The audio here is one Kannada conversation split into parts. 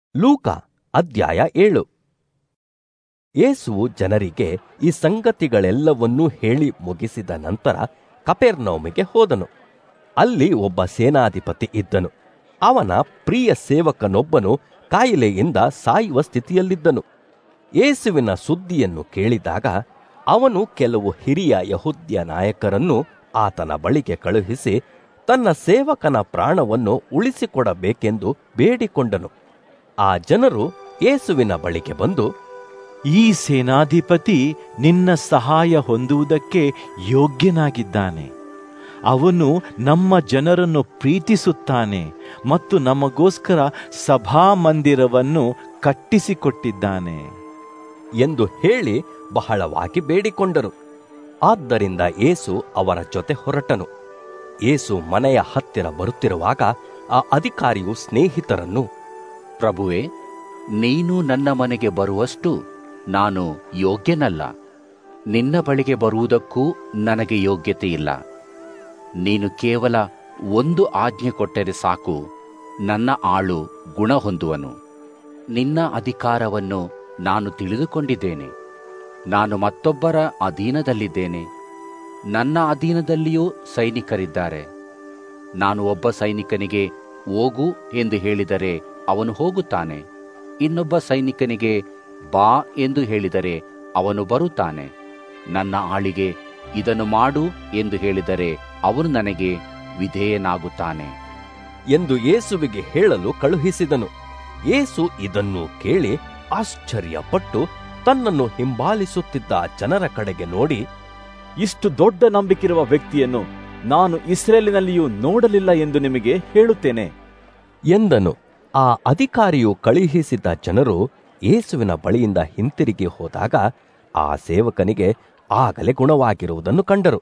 ಲೂಕ ಅಧ್ಯಾಯ ಏಳು ಯೇಸುವು ಜನರಿಗೆ ಈ ಸಂಗತಿಗಳೆಲ್ಲವನ್ನೂ ಹೇಳಿ ಮುಗಿಸಿದ ನಂತರ ಕಪೆರ್ನೌಮಿಗೆ ಹೋದನು ಅಲ್ಲಿ ಒಬ್ಬ ಸೇನಾಧಿಪತಿ ಇದ್ದನು ಅವನ ಪ್ರಿಯ ಸೇವಕನೊಬ್ಬನು ಕಾಯಿಲೆಯಿಂದ ಸಾಯುವ ಸ್ಥಿತಿಯಲ್ಲಿದ್ದನು ಯೇಸುವಿನ ಸುದ್ದಿಯನ್ನು ಕೇಳಿದಾಗ ಅವನು ಕೆಲವು ಹಿರಿಯ ಯಹುದ್ಯ ನಾಯಕರನ್ನು ಆತನ ಬಳಿಗೆ ಕಳುಹಿಸಿ ತನ್ನ ಸೇವಕನ ಪ್ರಾಣವನ್ನು ಉಳಿಸಿಕೊಡಬೇಕೆಂದು ಬೇಡಿಕೊಂಡನು ಆ ಜನರು ಯೇಸುವಿನ ಬಳಿಗೆ ಬಂದು ಈ ಸೇನಾಧಿಪತಿ ನಿನ್ನ ಸಹಾಯ ಹೊಂದುವುದಕ್ಕೆ ಯೋಗ್ಯನಾಗಿದ್ದಾನೆ ಅವನು ನಮ್ಮ ಜನರನ್ನು ಪ್ರೀತಿಸುತ್ತಾನೆ ಮತ್ತು ನಮಗೋಸ್ಕರ ಸಭಾಮಂದಿರವನ್ನು ಕಟ್ಟಿಸಿಕೊಟ್ಟಿದ್ದಾನೆ ಎಂದು ಹೇಳಿ ಬಹಳವಾಗಿ ಬೇಡಿಕೊಂಡರು ಆದ್ದರಿಂದ ಏಸು ಅವರ ಜೊತೆ ಹೊರಟನು ಏಸು ಮನೆಯ ಹತ್ತಿರ ಬರುತ್ತಿರುವಾಗ ಆ ಅಧಿಕಾರಿಯು ಸ್ನೇಹಿತರನ್ನು ಪ್ರಭುವೆ ನೀನು ನನ್ನ ಮನೆಗೆ ಬರುವಷ್ಟು ನಾನು ಯೋಗ್ಯನಲ್ಲ ನಿನ್ನ ಬಳಿಗೆ ಬರುವುದಕ್ಕೂ ನನಗೆ ಯೋಗ್ಯತೆ ಇಲ್ಲ ನೀನು ಕೇವಲ ಒಂದು ಆಜ್ಞೆ ಕೊಟ್ಟರೆ ಸಾಕು ನನ್ನ ಆಳು ಗುಣ ಹೊಂದುವನು ನಿನ್ನ ಅಧಿಕಾರವನ್ನು ನಾನು ತಿಳಿದುಕೊಂಡಿದ್ದೇನೆ ನಾನು ಮತ್ತೊಬ್ಬರ ಅಧೀನದಲ್ಲಿದ್ದೇನೆ ನನ್ನ ಅಧೀನದಲ್ಲಿಯೂ ಸೈನಿಕರಿದ್ದಾರೆ ನಾನು ಒಬ್ಬ ಸೈನಿಕನಿಗೆ ಹೋಗು ಎಂದು ಹೇಳಿದರೆ ಅವನು ಹೋಗುತ್ತಾನೆ ಇನ್ನೊಬ್ಬ ಸೈನಿಕನಿಗೆ ಬಾ ಎಂದು ಹೇಳಿದರೆ ಅವನು ಬರುತ್ತಾನೆ ನನ್ನ ಆಳಿಗೆ ಇದನ್ನು ಮಾಡು ಎಂದು ಹೇಳಿದರೆ ಅವನು ನನಗೆ ವಿಧೇಯನಾಗುತ್ತಾನೆ ಎಂದು ಯೇಸುವಿಗೆ ಹೇಳಲು ಕಳುಹಿಸಿದನು ಯೇಸು ಇದನ್ನು ಕೇಳಿ ಆಶ್ಚರ್ಯಪಟ್ಟು ತನ್ನನ್ನು ಹಿಂಬಾಲಿಸುತ್ತಿದ್ದ ಜನರ ಕಡೆಗೆ ನೋಡಿ ಇಷ್ಟು ದೊಡ್ಡ ನಂಬಿಕಿರುವ ವ್ಯಕ್ತಿಯನ್ನು ನಾನು ಇಸ್ರೇಲಿನಲ್ಲಿಯೂ ನೋಡಲಿಲ್ಲ ಎಂದು ನಿಮಗೆ ಹೇಳುತ್ತೇನೆ ಎಂದನು ಆ ಅಧಿಕಾರಿಯು ಕಳುಹಿಸಿದ ಜನರು ಯೇಸುವಿನ ಬಳಿಯಿಂದ ಹಿಂತಿರುಗಿ ಹೋದಾಗ ಆ ಸೇವಕನಿಗೆ ಆಗಲೇ ಗುಣವಾಗಿರುವುದನ್ನು ಕಂಡರು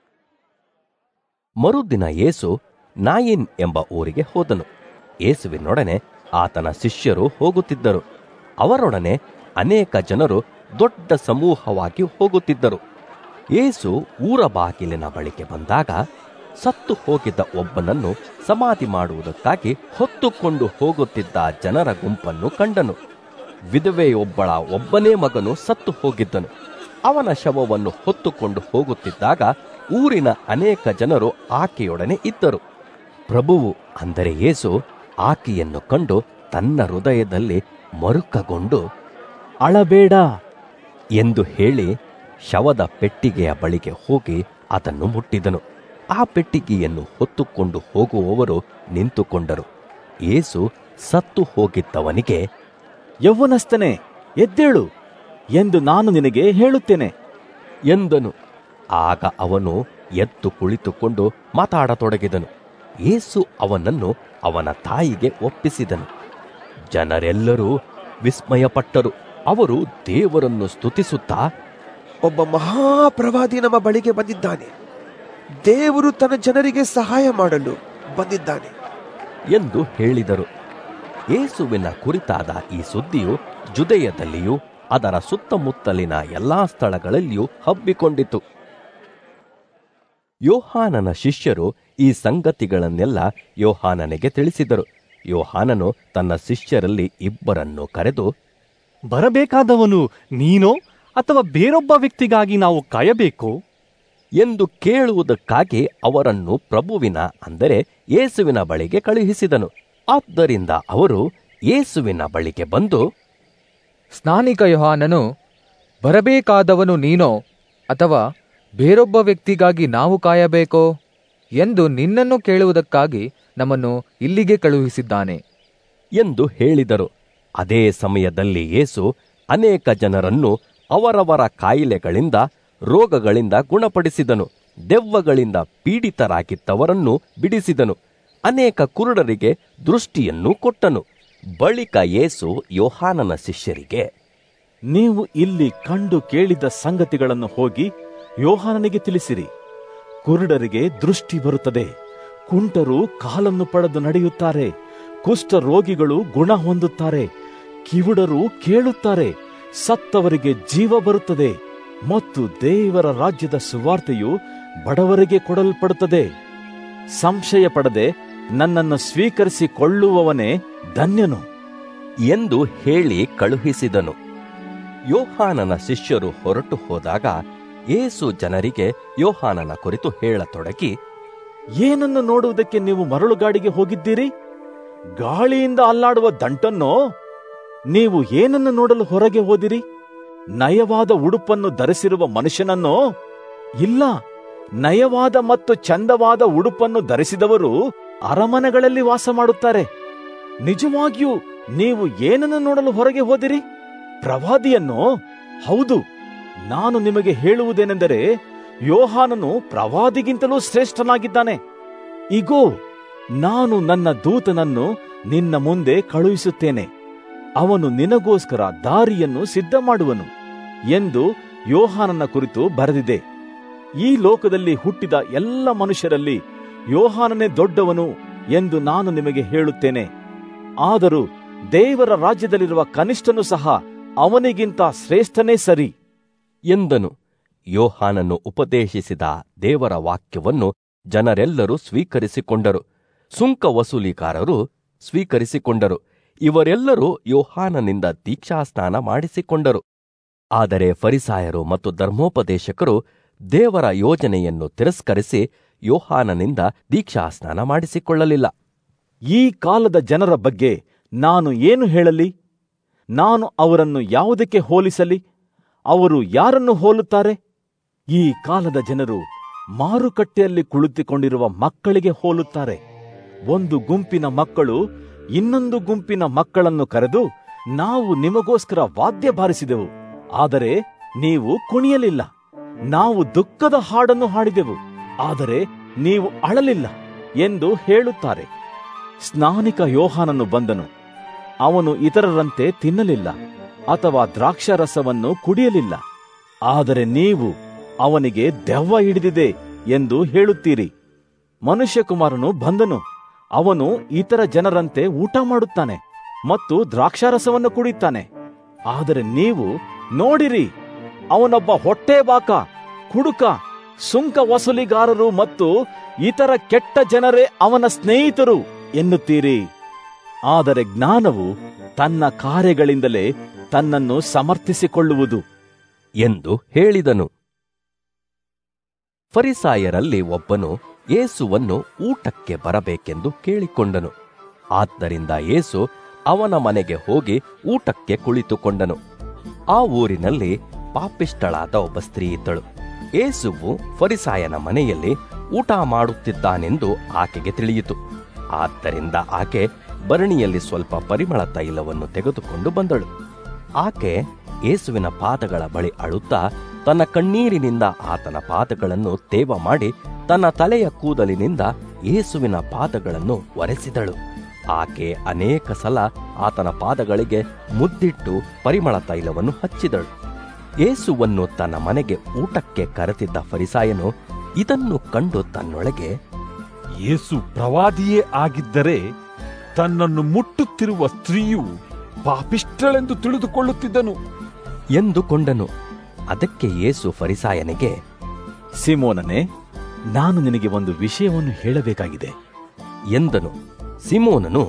ಮರುದಿನ ಯೇಸು ನಾಯಿನ್ ಎಂಬ ಊರಿಗೆ ಹೋದನು ಯೇಸುವಿನೊಡನೆ ಆತನ ಶಿಷ್ಯರು ಹೋಗುತ್ತಿದ್ದರು ಅವರೊಡನೆ ಅನೇಕ ಜನರು ದೊಡ್ಡ ಸಮೂಹವಾಗಿ ಹೋಗುತ್ತಿದ್ದರು ಯೇಸು ಊರ ಬಾಗಿಲಿನ ಬಳಿಗೆ ಬಂದಾಗ ಸತ್ತು ಹೋಗಿದ್ದ ಒಬ್ಬನನ್ನು ಸಮಾಧಿ ಮಾಡುವುದಕ್ಕಾಗಿ ಹೊತ್ತುಕೊಂಡು ಹೋಗುತ್ತಿದ್ದ ಜನರ ಗುಂಪನ್ನು ಕಂಡನು ವಿಧವೆಯೊಬ್ಬಳ ಒಬ್ಬನೇ ಮಗನು ಸತ್ತು ಹೋಗಿದ್ದನು ಅವನ ಶವವನ್ನು ಹೊತ್ತುಕೊಂಡು ಹೋಗುತ್ತಿದ್ದಾಗ ಊರಿನ ಅನೇಕ ಜನರು ಆಕೆಯೊಡನೆ ಇದ್ದರು ಪ್ರಭುವು ಅಂದರೆ ಯೇಸು ಆಕೆಯನ್ನು ಕಂಡು ತನ್ನ ಹೃದಯದಲ್ಲಿ ಮರುಕಗೊಂಡು ಅಳಬೇಡ ಎಂದು ಹೇಳಿ ಶವದ ಪೆಟ್ಟಿಗೆಯ ಬಳಿಗೆ ಹೋಗಿ ಅದನ್ನು ಮುಟ್ಟಿದನು ಆ ಪೆಟ್ಟಿಗೆಯನ್ನು ಹೊತ್ತುಕೊಂಡು ಹೋಗುವವರು ನಿಂತುಕೊಂಡರು ಏಸು ಸತ್ತು ಹೋಗಿದ್ದವನಿಗೆ ಯೌವನಸ್ಥನೆ ಎದ್ದೇಳು ಎಂದು ನಾನು ನಿನಗೆ ಹೇಳುತ್ತೇನೆ ಎಂದನು ಆಗ ಅವನು ಎದ್ದು ಕುಳಿತುಕೊಂಡು ಮಾತಾಡತೊಡಗಿದನು ಏಸು ಅವನನ್ನು ಅವನ ತಾಯಿಗೆ ಒಪ್ಪಿಸಿದನು ಜನರೆಲ್ಲರೂ ವಿಸ್ಮಯಪಟ್ಟರು ಅವರು ದೇವರನ್ನು ಸ್ತುತಿಸುತ್ತಾ ಒಬ್ಬ ಮಹಾಪ್ರವಾದಿ ನಮ್ಮ ಬಳಿಗೆ ಬಂದಿದ್ದಾನೆ ದೇವರು ತನ್ನ ಜನರಿಗೆ ಸಹಾಯ ಮಾಡಲು ಬಂದಿದ್ದಾನೆ ಎಂದು ಹೇಳಿದರು ಯೇಸುವಿನ ಕುರಿತಾದ ಈ ಸುದ್ದಿಯು ಜುದೆಯದಲ್ಲಿಯೂ ಅದರ ಸುತ್ತಮುತ್ತಲಿನ ಎಲ್ಲಾ ಸ್ಥಳಗಳಲ್ಲಿಯೂ ಹಬ್ಬಿಕೊಂಡಿತು ಯೋಹಾನನ ಶಿಷ್ಯರು ಈ ಸಂಗತಿಗಳನ್ನೆಲ್ಲ ಯೋಹಾನನಿಗೆ ತಿಳಿಸಿದರು ಯೋಹಾನನು ತನ್ನ ಶಿಷ್ಯರಲ್ಲಿ ಇಬ್ಬರನ್ನು ಕರೆದು ಬರಬೇಕಾದವನು ನೀನೋ ಅಥವಾ ಬೇರೊಬ್ಬ ವ್ಯಕ್ತಿಗಾಗಿ ನಾವು ಕಾಯಬೇಕು ಎಂದು ಕೇಳುವುದಕ್ಕಾಗಿ ಅವರನ್ನು ಪ್ರಭುವಿನ ಅಂದರೆ ಯೇಸುವಿನ ಬಳಿಗೆ ಕಳುಹಿಸಿದನು ಆದ್ದರಿಂದ ಅವರು ಯೇಸುವಿನ ಬಳಿಗೆ ಬಂದು ಸ್ನಾನಿಕ ಯೋಹಾನನು ಬರಬೇಕಾದವನು ನೀನೋ ಅಥವಾ ಬೇರೊಬ್ಬ ವ್ಯಕ್ತಿಗಾಗಿ ನಾವು ಕಾಯಬೇಕೋ ಎಂದು ನಿನ್ನನ್ನು ಕೇಳುವುದಕ್ಕಾಗಿ ನಮ್ಮನ್ನು ಇಲ್ಲಿಗೆ ಕಳುಹಿಸಿದ್ದಾನೆ ಎಂದು ಹೇಳಿದರು ಅದೇ ಸಮಯದಲ್ಲಿ ಯೇಸು ಅನೇಕ ಜನರನ್ನು ಅವರವರ ಕಾಯಿಲೆಗಳಿಂದ ರೋಗಗಳಿಂದ ಗುಣಪಡಿಸಿದನು ದೆವ್ವಗಳಿಂದ ಪೀಡಿತರಾಗಿದ್ದವರನ್ನು ಬಿಡಿಸಿದನು ಅನೇಕ ಕುರುಡರಿಗೆ ದೃಷ್ಟಿಯನ್ನು ಕೊಟ್ಟನು ಬಳಿಕ ಯೇಸು ಯೋಹಾನನ ಶಿಷ್ಯರಿಗೆ ನೀವು ಇಲ್ಲಿ ಕಂಡು ಕೇಳಿದ ಸಂಗತಿಗಳನ್ನು ಹೋಗಿ ಯೋಹಾನನಿಗೆ ತಿಳಿಸಿರಿ ಕುರುಡರಿಗೆ ದೃಷ್ಟಿ ಬರುತ್ತದೆ ಕುಂಟರು ಕಾಲನ್ನು ಪಡೆದು ನಡೆಯುತ್ತಾರೆ ಕುಷ್ಠ ರೋಗಿಗಳು ಗುಣ ಹೊಂದುತ್ತಾರೆ ಕಿವುಡರು ಕೇಳುತ್ತಾರೆ ಸತ್ತವರಿಗೆ ಜೀವ ಬರುತ್ತದೆ ಮತ್ತು ದೇವರ ರಾಜ್ಯದ ಸುವಾರ್ತೆಯು ಬಡವರಿಗೆ ಕೊಡಲ್ಪಡುತ್ತದೆ ಸಂಶಯ ಪಡದೆ ನನ್ನನ್ನು ಸ್ವೀಕರಿಸಿಕೊಳ್ಳುವವನೇ ಧನ್ಯನು ಎಂದು ಹೇಳಿ ಕಳುಹಿಸಿದನು ಯೋಹಾನನ ಶಿಷ್ಯರು ಹೊರಟು ಹೋದಾಗ ಏಸು ಜನರಿಗೆ ಯೋಹಾನನ ಕುರಿತು ಹೇಳತೊಡಗಿ ಏನನ್ನು ನೋಡುವುದಕ್ಕೆ ನೀವು ಮರಳುಗಾಡಿಗೆ ಹೋಗಿದ್ದೀರಿ ಗಾಳಿಯಿಂದ ಅಲ್ಲಾಡುವ ದಂಟನ್ನೋ ನೀವು ಏನನ್ನು ನೋಡಲು ಹೊರಗೆ ಹೋದಿರಿ ನಯವಾದ ಉಡುಪನ್ನು ಧರಿಸಿರುವ ಮನುಷ್ಯನನ್ನೋ ಇಲ್ಲ ನಯವಾದ ಮತ್ತು ಚಂದವಾದ ಉಡುಪನ್ನು ಧರಿಸಿದವರು ಅರಮನೆಗಳಲ್ಲಿ ವಾಸ ಮಾಡುತ್ತಾರೆ ನಿಜವಾಗಿಯೂ ನೀವು ಏನನ್ನು ನೋಡಲು ಹೊರಗೆ ಹೋದಿರಿ ಪ್ರವಾದಿಯನ್ನೋ ಹೌದು ನಾನು ನಿಮಗೆ ಹೇಳುವುದೇನೆಂದರೆ ಯೋಹಾನನು ಪ್ರವಾದಿಗಿಂತಲೂ ಶ್ರೇಷ್ಠನಾಗಿದ್ದಾನೆ ಇಗೋ ನಾನು ನನ್ನ ದೂತನನ್ನು ನಿನ್ನ ಮುಂದೆ ಕಳುಹಿಸುತ್ತೇನೆ ಅವನು ನಿನಗೋಸ್ಕರ ದಾರಿಯನ್ನು ಸಿದ್ಧ ಮಾಡುವನು ಎಂದು ಯೋಹಾನನ ಕುರಿತು ಬರೆದಿದೆ ಈ ಲೋಕದಲ್ಲಿ ಹುಟ್ಟಿದ ಎಲ್ಲ ಮನುಷ್ಯರಲ್ಲಿ ಯೋಹಾನನೇ ದೊಡ್ಡವನು ಎಂದು ನಾನು ನಿಮಗೆ ಹೇಳುತ್ತೇನೆ ಆದರೂ ದೇವರ ರಾಜ್ಯದಲ್ಲಿರುವ ಕನಿಷ್ಠನು ಸಹ ಅವನಿಗಿಂತ ಶ್ರೇಷ್ಠನೇ ಸರಿ ಎಂದನು ಯೋಹಾನನು ಉಪದೇಶಿಸಿದ ದೇವರ ವಾಕ್ಯವನ್ನು ಜನರೆಲ್ಲರೂ ಸ್ವೀಕರಿಸಿಕೊಂಡರು ಸುಂಕ ವಸೂಲಿಗಾರರು ಸ್ವೀಕರಿಸಿಕೊಂಡರು ಇವರೆಲ್ಲರೂ ಯೋಹಾನನಿಂದ ದೀಕ್ಷಾಸ್ನಾನ ಮಾಡಿಸಿಕೊಂಡರು ಆದರೆ ಫರಿಸಾಯರು ಮತ್ತು ಧರ್ಮೋಪದೇಶಕರು ದೇವರ ಯೋಜನೆಯನ್ನು ತಿರಸ್ಕರಿಸಿ ಯೋಹಾನನಿಂದ ದೀಕ್ಷಾಸ್ನಾನ ಮಾಡಿಸಿಕೊಳ್ಳಲಿಲ್ಲ ಈ ಕಾಲದ ಜನರ ಬಗ್ಗೆ ನಾನು ಏನು ಹೇಳಲಿ ನಾನು ಅವರನ್ನು ಯಾವುದಕ್ಕೆ ಹೋಲಿಸಲಿ ಅವರು ಯಾರನ್ನು ಹೋಲುತ್ತಾರೆ ಈ ಕಾಲದ ಜನರು ಮಾರುಕಟ್ಟೆಯಲ್ಲಿ ಕುಳಿತುಕೊಂಡಿರುವ ಮಕ್ಕಳಿಗೆ ಹೋಲುತ್ತಾರೆ ಒಂದು ಗುಂಪಿನ ಮಕ್ಕಳು ಇನ್ನೊಂದು ಗುಂಪಿನ ಮಕ್ಕಳನ್ನು ಕರೆದು ನಾವು ನಿಮಗೋಸ್ಕರ ವಾದ್ಯ ಬಾರಿಸಿದೆವು ಆದರೆ ನೀವು ಕುಣಿಯಲಿಲ್ಲ ನಾವು ದುಃಖದ ಹಾಡನ್ನು ಹಾಡಿದೆವು ಆದರೆ ನೀವು ಅಳಲಿಲ್ಲ ಎಂದು ಹೇಳುತ್ತಾರೆ ಸ್ನಾನಿಕ ಯೋಹಾನನು ಬಂದನು ಅವನು ಇತರರಂತೆ ತಿನ್ನಲಿಲ್ಲ ಅಥವಾ ದ್ರಾಕ್ಷಾರಸವನ್ನು ಕುಡಿಯಲಿಲ್ಲ ಆದರೆ ನೀವು ಅವನಿಗೆ ದೆವ್ವ ಹಿಡಿದಿದೆ ಎಂದು ಹೇಳುತ್ತೀರಿ ಮನುಷ್ಯಕುಮಾರನು ಬಂದನು ಅವನು ಇತರ ಜನರಂತೆ ಊಟ ಮಾಡುತ್ತಾನೆ ಮತ್ತು ದ್ರಾಕ್ಷಾರಸವನ್ನು ಕುಡಿಯುತ್ತಾನೆ ಆದರೆ ನೀವು ನೋಡಿರಿ ಅವನೊಬ್ಬ ಹೊಟ್ಟೆಬಾಕ ಕುಡುಕ ಸುಂಕ ವಸೂಲಿಗಾರರು ಮತ್ತು ಇತರ ಕೆಟ್ಟ ಜನರೇ ಅವನ ಸ್ನೇಹಿತರು ಎನ್ನುತ್ತೀರಿ ಆದರೆ ಜ್ಞಾನವು ತನ್ನ ಕಾರ್ಯಗಳಿಂದಲೇ ತನ್ನನ್ನು ಸಮರ್ಥಿಸಿಕೊಳ್ಳುವುದು ಎಂದು ಹೇಳಿದನು ಫರಿಸಾಯರಲ್ಲಿ ಒಬ್ಬನು ಯೇಸುವನ್ನು ಊಟಕ್ಕೆ ಬರಬೇಕೆಂದು ಕೇಳಿಕೊಂಡನು ಆದ್ದರಿಂದ ಯೇಸು ಅವನ ಮನೆಗೆ ಹೋಗಿ ಊಟಕ್ಕೆ ಕುಳಿತುಕೊಂಡನು ಆ ಊರಿನಲ್ಲಿ ಪಾಪಿಷ್ಟಳಾದ ಒಬ್ಬ ಸ್ತ್ರೀ ಇದ್ದಳು ಯೇಸುವು ಫರಿಸಾಯನ ಮನೆಯಲ್ಲಿ ಊಟ ಮಾಡುತ್ತಿದ್ದಾನೆಂದು ಆಕೆಗೆ ತಿಳಿಯಿತು ಆದ್ದರಿಂದ ಆಕೆ ಭರಣಿಯಲ್ಲಿ ಸ್ವಲ್ಪ ಪರಿಮಳ ತೈಲವನ್ನು ತೆಗೆದುಕೊಂಡು ಬಂದಳು ಆಕೆ ಯೇಸುವಿನ ಪಾದಗಳ ಬಳಿ ಅಳುತ್ತಾ ತನ್ನ ಕಣ್ಣೀರಿನಿಂದ ಆತನ ಪಾದಗಳನ್ನು ತೇವ ಮಾಡಿ ತನ್ನ ತಲೆಯ ಕೂದಲಿನಿಂದ ಯೇಸುವಿನ ಪಾದಗಳನ್ನು ಒರೆಸಿದಳು ಆಕೆ ಅನೇಕ ಸಲ ಆತನ ಪಾದಗಳಿಗೆ ಮುದ್ದಿಟ್ಟು ಪರಿಮಳ ತೈಲವನ್ನು ಹಚ್ಚಿದಳು ಯೇಸುವನ್ನು ತನ್ನ ಮನೆಗೆ ಊಟಕ್ಕೆ ಕರೆತಿದ್ದ ಫರಿಸಾಯನು ಇದನ್ನು ಕಂಡು ತನ್ನೊಳಗೆ ಯೇಸು ಪ್ರವಾದಿಯೇ ಆಗಿದ್ದರೆ ತನ್ನನ್ನು ಮುಟ್ಟುತ್ತಿರುವ ಸ್ತ್ರೀಯು ಪಾಪಿಷ್ಟಳೆಂದು ತಿಳಿದುಕೊಳ್ಳುತ್ತಿದ್ದನು ಎಂದುಕೊಂಡನು ಅದಕ್ಕೆ ಯೇಸು ಫರಿಸಾಯನಿಗೆ ಸಿಮೋನನೇ ನಾನು ನಿನಗೆ ಒಂದು ವಿಷಯವನ್ನು ಹೇಳಬೇಕಾಗಿದೆ ಎಂದನು ಸಿಮೋನನು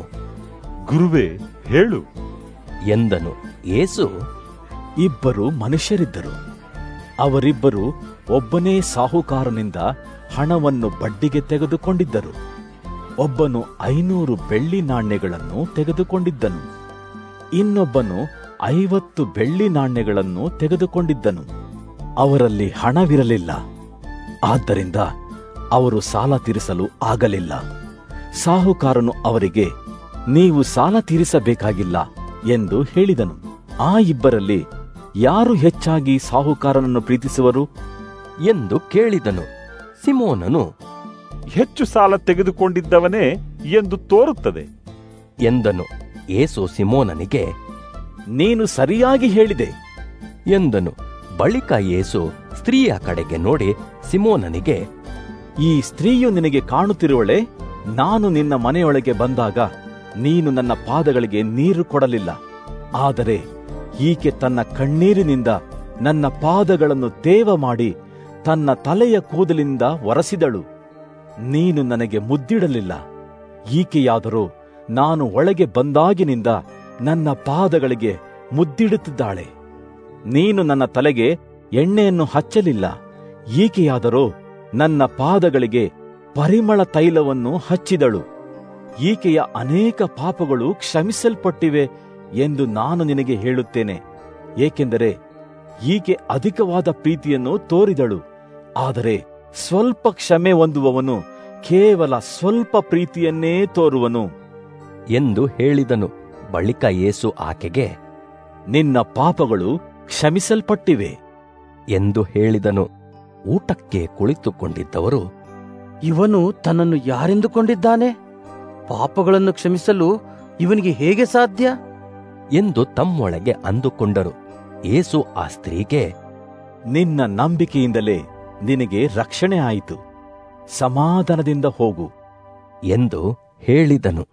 ಗುರುವೇ ಹೇಳು ಎಂದನು ಯೇಸು ಇಬ್ಬರು ಮನುಷ್ಯರಿದ್ದರು ಅವರಿಬ್ಬರು ಒಬ್ಬನೇ ಸಾಹುಕಾರನಿಂದ ಹಣವನ್ನು ಬಡ್ಡಿಗೆ ತೆಗೆದುಕೊಂಡಿದ್ದರು ಒಬ್ಬನು ಐನೂರು ಬೆಳ್ಳಿ ನಾಣ್ಯಗಳನ್ನು ತೆಗೆದುಕೊಂಡಿದ್ದನು ಇನ್ನೊಬ್ಬನು ಐವತ್ತು ಬೆಳ್ಳಿ ನಾಣ್ಯಗಳನ್ನು ತೆಗೆದುಕೊಂಡಿದ್ದನು ಅವರಲ್ಲಿ ಹಣವಿರಲಿಲ್ಲ ಆದ್ದರಿಂದ ಅವರು ಸಾಲ ತೀರಿಸಲು ಆಗಲಿಲ್ಲ ಸಾಹುಕಾರನು ಅವರಿಗೆ ನೀವು ಸಾಲ ತೀರಿಸಬೇಕಾಗಿಲ್ಲ ಎಂದು ಹೇಳಿದನು ಆ ಇಬ್ಬರಲ್ಲಿ ಯಾರು ಹೆಚ್ಚಾಗಿ ಸಾಹುಕಾರನನ್ನು ಪ್ರೀತಿಸುವರು ಎಂದು ಕೇಳಿದನು ಸಿಮೋನನು ಹೆಚ್ಚು ಸಾಲ ತೆಗೆದುಕೊಂಡಿದ್ದವನೇ ಎಂದು ತೋರುತ್ತದೆ ಎಂದನು ಏಸು ಸಿಮೋನನಿಗೆ ನೀನು ಸರಿಯಾಗಿ ಹೇಳಿದೆ ಎಂದನು ಬಳಿಕ ಯೇಸು ಸ್ತ್ರೀಯ ಕಡೆಗೆ ನೋಡಿ ಸಿಮೋನನಿಗೆ ಈ ಸ್ತ್ರೀಯು ನಿನಗೆ ಕಾಣುತ್ತಿರುವಳೆ ನಾನು ನಿನ್ನ ಮನೆಯೊಳಗೆ ಬಂದಾಗ ನೀನು ನನ್ನ ಪಾದಗಳಿಗೆ ನೀರು ಕೊಡಲಿಲ್ಲ ಆದರೆ ಈಕೆ ತನ್ನ ಕಣ್ಣೀರಿನಿಂದ ನನ್ನ ಪಾದಗಳನ್ನು ತೇವ ಮಾಡಿ ತನ್ನ ತಲೆಯ ಕೂದಲಿನಿಂದ ಒರೆಸಿದಳು ನೀನು ನನಗೆ ಮುದ್ದಿಡಲಿಲ್ಲ ಈಕೆಯಾದರೂ ನಾನು ಒಳಗೆ ಬಂದಾಗಿನಿಂದ ನನ್ನ ಪಾದಗಳಿಗೆ ಮುದ್ದಿಡುತ್ತಿದ್ದಾಳೆ ನೀನು ನನ್ನ ತಲೆಗೆ ಎಣ್ಣೆಯನ್ನು ಹಚ್ಚಲಿಲ್ಲ ಈಕೆಯಾದರೋ ನನ್ನ ಪಾದಗಳಿಗೆ ಪರಿಮಳ ತೈಲವನ್ನು ಹಚ್ಚಿದಳು ಈಕೆಯ ಅನೇಕ ಪಾಪಗಳು ಕ್ಷಮಿಸಲ್ಪಟ್ಟಿವೆ ಎಂದು ನಾನು ನಿನಗೆ ಹೇಳುತ್ತೇನೆ ಏಕೆಂದರೆ ಈಕೆ ಅಧಿಕವಾದ ಪ್ರೀತಿಯನ್ನು ತೋರಿದಳು ಆದರೆ ಸ್ವಲ್ಪ ಕ್ಷಮೆ ಹೊಂದುವವನು ಕೇವಲ ಸ್ವಲ್ಪ ಪ್ರೀತಿಯನ್ನೇ ತೋರುವನು ಎಂದು ಹೇಳಿದನು ಬಳಿಕ ಯೇಸು ಆಕೆಗೆ ನಿನ್ನ ಪಾಪಗಳು ಕ್ಷಮಿಸಲ್ಪಟ್ಟಿವೆ ಎಂದು ಹೇಳಿದನು ಊಟಕ್ಕೆ ಕುಳಿತುಕೊಂಡಿದ್ದವರು ಇವನು ತನ್ನನ್ನು ಯಾರೆಂದುಕೊಂಡಿದ್ದಾನೆ ಪಾಪಗಳನ್ನು ಕ್ಷಮಿಸಲು ಇವನಿಗೆ ಹೇಗೆ ಸಾಧ್ಯ ಎಂದು ತಮ್ಮೊಳಗೆ ಅಂದುಕೊಂಡರು ಯೇಸು ಆ ಸ್ತ್ರೀಗೆ ನಿನ್ನ ನಂಬಿಕೆಯಿಂದಲೇ ನಿನಗೆ ರಕ್ಷಣೆ ಆಯಿತು ಸಮಾಧಾನದಿಂದ ಹೋಗು ಎಂದು ಹೇಳಿದನು